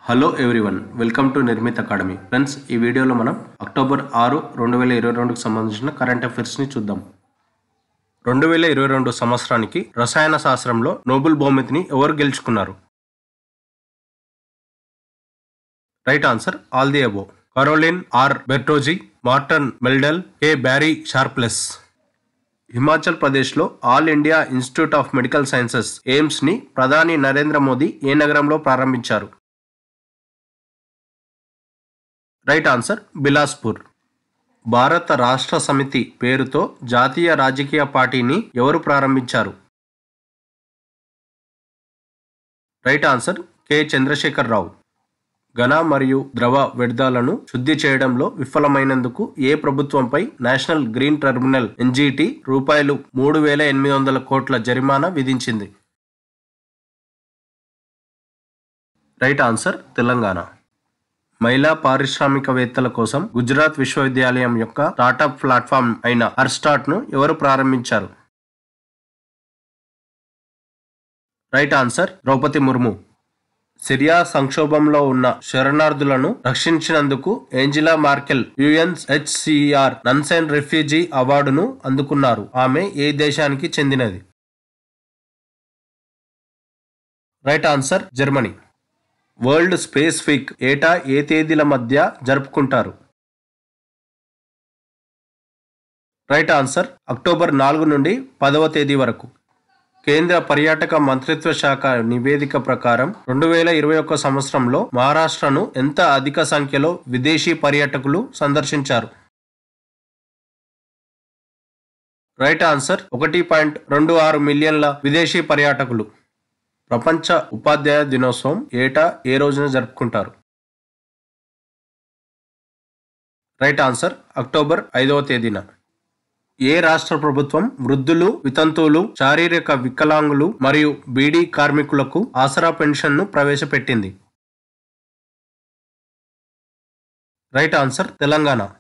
hello everyone welcome to Nirmit academy friends ఈ వీడియోలో మనం అక్టోబర్ ఆరు రెండు వేల ఇరవై రెండుకు సంబంధించిన కరెంట్ అఫైర్స్ని చూద్దాం రెండు వేల ఇరవై రెండు సంవత్సరానికి రసాయన శాస్త్రంలో నోబెల్ బహుమతిని ఎవరు గెలుచుకున్నారు right answer all the above Carolyn R Bertozzi Morten Meldal A Barry Sharpless Himachal ప్రదేశ్లో All India Institute of Medical Sciences AIIMS ని ప్రధాని నరేంద్ర మోదీ ఏ నగరంలో ప్రారంభించారు రైట్ ఆన్సర్ బిలాస్పూర్ భారత రాష్ట్ర సమితి పేరుతో జాతీయ రాజకీయ పార్టీని ఎవరు ప్రారంభించారు right answer K Chandrashekar Rao ఘన మరియు ద్రవ వ్యర్థాలను శుద్ధి చేయడంలో విఫలమైనందుకు ఏ ప్రభుత్వంపై నేషనల్ గ్రీన్ టెర్మినల్ ఎన్జీటీ రూపాయలు మూడు వేల ఎనిమిది వందల కోట్ల జరిమానా విధించింది రైట్ ఆన్సర్ తెలంగాణ మహిళా పారిశ్రామికవేత్తల కోసం గుజరాత్ విశ్వవిద్యాలయం యొక్క స్టార్టప్ ప్లాట్ఫామ్ అయిన హర్స్టార్ట్ ను ఎవరు ప్రారంభించారు right answer Draupadi Murmu Syria సంక్షోభంలో ఉన్న శరణార్థులను రక్షించినందుకు Angela Merkel UNHCR Nansen refugee అవార్డును అందుకున్నారు ఆమె ఏ దేశానికి చెందినది right answer Germany World Space Week ఏటా ఏ తేదీల మధ్య జరుపుకుంటారు రైట్ ఆన్సర్ అక్టోబర్ నాలుగు నుండి పదవ తేదీ వరకు కేంద్ర పర్యాటక మంత్రిత్వ శాఖ నివేదిక ప్రకారం రెండు వేల ఇరవై ఒక్క సంవత్సరంలో మహారాష్ట్రను ఎంత అధిక సంఖ్యలో విదేశీ పర్యాటకులు సందర్శించారు రైట్ ఆన్సర్ ఒకటి పాయింట్ రెండు ఆరు మిలియన్ల విదేశీ పర్యాటకులు ప్రపంచ ఉపాధ్యాయ దినోత్సవం ఏటా ఏ రోజున జరుపుకుంటారు రైట్ ఆన్సర్ అక్టోబర్ ఐదవ తేదీన ఏ రాష్ట్ర ప్రభుత్వం వృద్ధులు వితంతువులు శారీరక వికలాంగులు మరియు బీడీ కార్మికులకు ఆసరా పెన్షన్ను ప్రవేశపెట్టింది రైట్ ఆన్సర్ తెలంగాణ